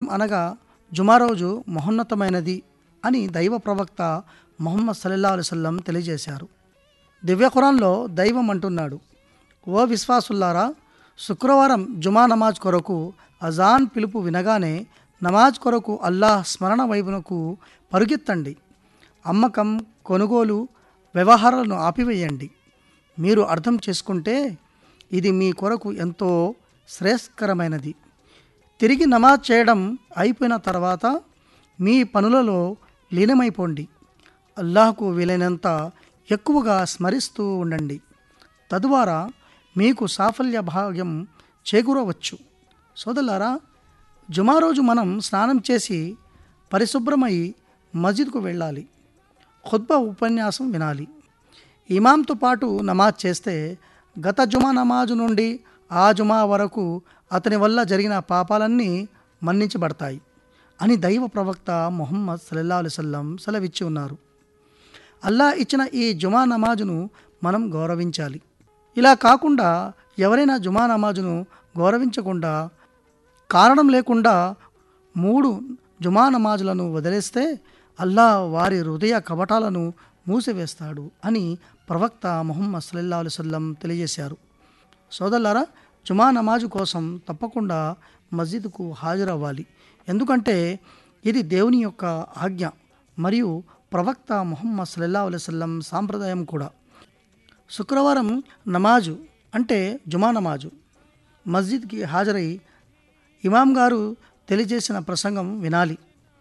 అనగా జుమా రోజు మహోన్నతమైనది అని దైవ ప్రవక్త మొహమ్మద్ సల్లల్లా అలుసల్లం తెలియజేశారు దివ్య ఖురాన్లో దైవం అంటున్నాడు ఓ విశ్వాసుల్లారా శుక్రవారం జుమా నమాజ్ కొరకు అజాన్ పిలుపు వినగానే నమాజ్ కొరకు అల్లాహ్ స్మరణ వైపునకు పరుగెత్తండి అమ్మకం కొనుగోలు వ్యవహారాలను ఆపివేయండి మీరు అర్థం చేసుకుంటే ఇది మీ కొరకు ఎంతో శ్రేయస్కరమైనది తిరిగి నమాజ్ చేయడం అయిపోయిన తర్వాత మీ పనులలో లీనమైపోండి అల్లాహకు వీలైనంత ఎక్కువగా స్మరిస్తూ ఉండండి తద్వారా మీకు సాఫల్య భాగ్యం చేకూరవచ్చు సోదరులారా జుమా రోజు మనం స్నానం చేసి పరిశుభ్రమై మస్జిద్కు వెళ్ళాలి ఖుద్బా ఉపన్యాసం వినాలి ఇమాంతో పాటు నమాజ్ చేస్తే గత జుమా నమాజు నుండి ఆ జుమా వరకు అతని వల్ల జరిగిన పాపాలన్నీ మన్నించబడతాయి అని దైవ ప్రవక్త మొహమ్మద్ సల్లల్లా అలుసల్లం సెలవిచ్చి ఉన్నారు అల్లా ఇచ్చిన ఈ జుమా నమాజును మనం గౌరవించాలి ఇలా కాకుండా ఎవరైనా జుమా నమాజును గౌరవించకుండా కారణం లేకుండా మూడు జుమా నమాజులను వదిలేస్తే అల్లా వారి హృదయ కవటాలను మూసివేస్తాడు అని ప్రవక్త మొహమ్మద్ సల్లల్లా అలుసల్లం తెలియజేశారు సోదరులారా జుమా నమాజు కోసం తప్పకుండా మస్జిద్కు హాజరవ్వాలి ఎందుకంటే ఇది దేవుని యొక్క ఆజ్ఞ మరియు ప్రవక్త మొహమ్మద్ సల్లల్లా అలైవల్లం సాంప్రదాయం కూడా శుక్రవారం నమాజు అంటే జుమా నమాజు మస్జిద్కి హాజరై ఇమాం గారు తెలియజేసిన ప్రసంగం వినాలి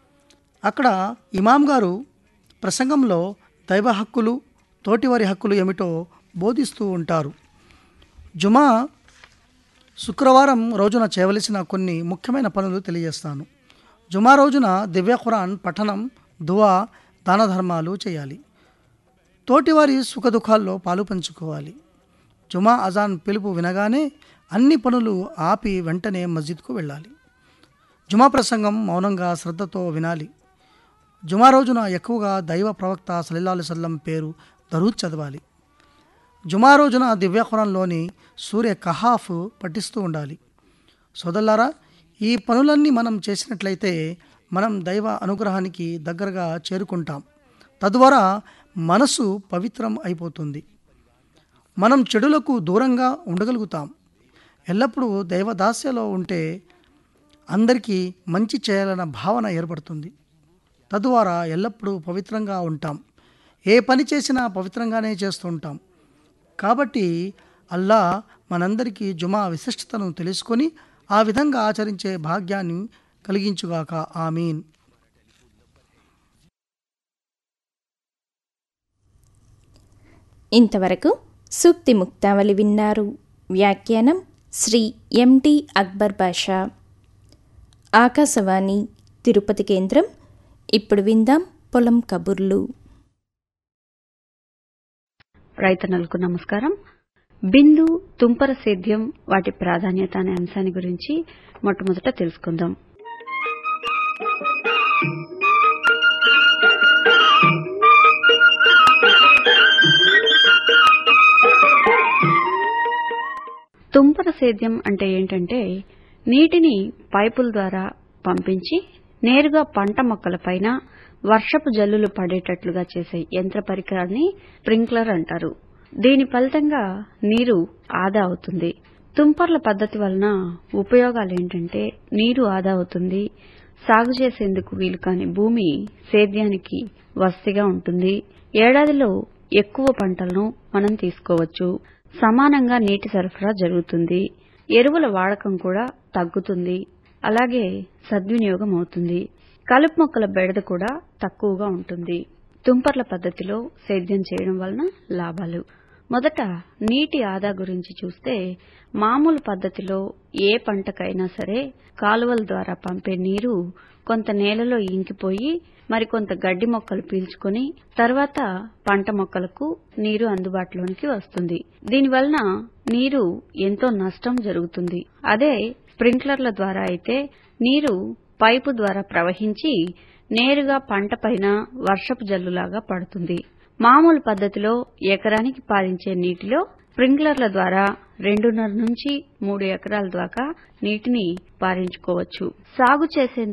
అక్కడ ఇమాం గారు ప్రసంగంలో దైవ హక్కులు తోటివారి హక్కులు ఏమిటో బోధిస్తూ ఉంటారు జుమా శుక్రవారం రోజున చేయవలసిన కొన్ని ముఖ్యమైన పనులు తెలియజేస్తాను జుమా రోజున దివ్య ఖురాన్ పఠనం దువా దాన ధర్మాలు చేయాలి తోటివారి సుఖదుఖాల్లో పాలు పంచుకోవాలి జుమా అజాన్ పిలుపు వినగానే అన్ని పనులు ఆపి వెంటనే మస్జిద్కు వెళ్ళాలి జుమా ప్రసంగం మౌనంగా శ్రద్ధతో వినాలి జుమా రోజున ఎక్కువగా దైవ ప్రవక్త సల్లాహు సల్లం పేరు దరూద్ చదవాలి జుమా రోజున దివ్య ఖురాన్లోని సూర్య కహాఫ్ పఠిస్తూ ఉండాలి సోదల్లారా ఈ పనులన్నీ మనం చేసినట్లయితే మనం దైవ అనుగ్రహానికి దగ్గరగా చేరుకుంటాం తద్వారా మనసు పవిత్రం అయిపోతుంది మనం చెడులకు దూరంగా ఉండగలుగుతాం ఎల్లప్పుడూ దైవదాస్యలో ఉంటే అందరికీ మంచి చేయాలన్న భావన ఏర్పడుతుంది తద్వారా ఎల్లప్పుడూ పవిత్రంగా ఉంటాం ఏ పని చేసినా పవిత్రంగానే చేస్తుంటాం కాబట్టి అల్లా మనందరికీ జుమా విశిష్టతను తెలుసుకొని ఆ విధంగా ఆచరించే భాగ్యాన్ని కలిగించుగాక ఆమీన్ ఇంతవరకు సూక్తి ముక్తావళి విన్నారు వ్యాఖ్యానం శ్రీ ఎంటి అక్బర్ బాషా ఆకాశవాణి తిరుపతి కేంద్రం ఇప్పుడు విందాం పొలం కబుర్లు రైతన్నలకు నమస్కారం బిందు తుంపర సేద్యం వాటి ప్రాధాన్యత అనే అంశాన్ని గురించి మొట్టమొదట తెలుసుకుందాం తుంపర సేద్యం అంటే ఏంటంటే నీటిని పైపుల ద్వారా పంపించి నేరుగా పంట మొక్కలపైన వర్షపు జల్లులు పడేటట్లుగా చేసే యంత్ర పరికరాన్ని స్ప్రింక్లర్ అంటారు దీని ఫలితంగా నీరు ఆదా అవుతుంది తుంపర్ల పద్ధతి వలన ఉపయోగాలు ఏంటంటే నీరు ఆదా అవుతుంది సాగు చేసేందుకు వీలు కాని భూమి సేద్యానికి వస్తిగా ఉంటుంది ఏడాదిలో ఎక్కువ పంటలను మనం తీసుకోవచ్చు సమానంగా నీటి సరఫరా జరుగుతుంది ఎరువుల వాడకం కూడా తగ్గుతుంది అలాగే సద్వినియోగం అవుతుంది కలుపు మొక్కల బెడద కూడా తక్కువగా ఉంటుంది తుంపర్ల పద్ధతిలో సేద్యం చేయడం వలన లాభాలు మొదట నీటి ఆదా గురించి చూస్తే మామూలు పద్ధతిలో ఏ పంటకైనా సరే కాలువల ద్వారా పంపే నీరు కొంత నేలలో ఇంకిపోయి మరికొంత గడ్డి మొక్కలు పీల్చుకొని తర్వాత పంట మొక్కలకు నీరు అందుబాటులోనికి వస్తుంది దీనివలన నీరు ఎంతో నష్టం జరుగుతుంది అదే స్ప్రింక్లర్ల ద్వారా అయితే నీరు పైపు ద్వారా ప్రవహించి నేరుగా పంట పైన వర్షపు జల్లులాగా పడుతుంది మామూలు పద్ధతిలో ఎకరానికి పారించే నీటిలో స్ప్రింక్లర్ల ద్వారా రెండున్నర నుంచి మూడు ఎకరాల దాకా నీటిని పారించుకోవచ్చు సాగు చేసే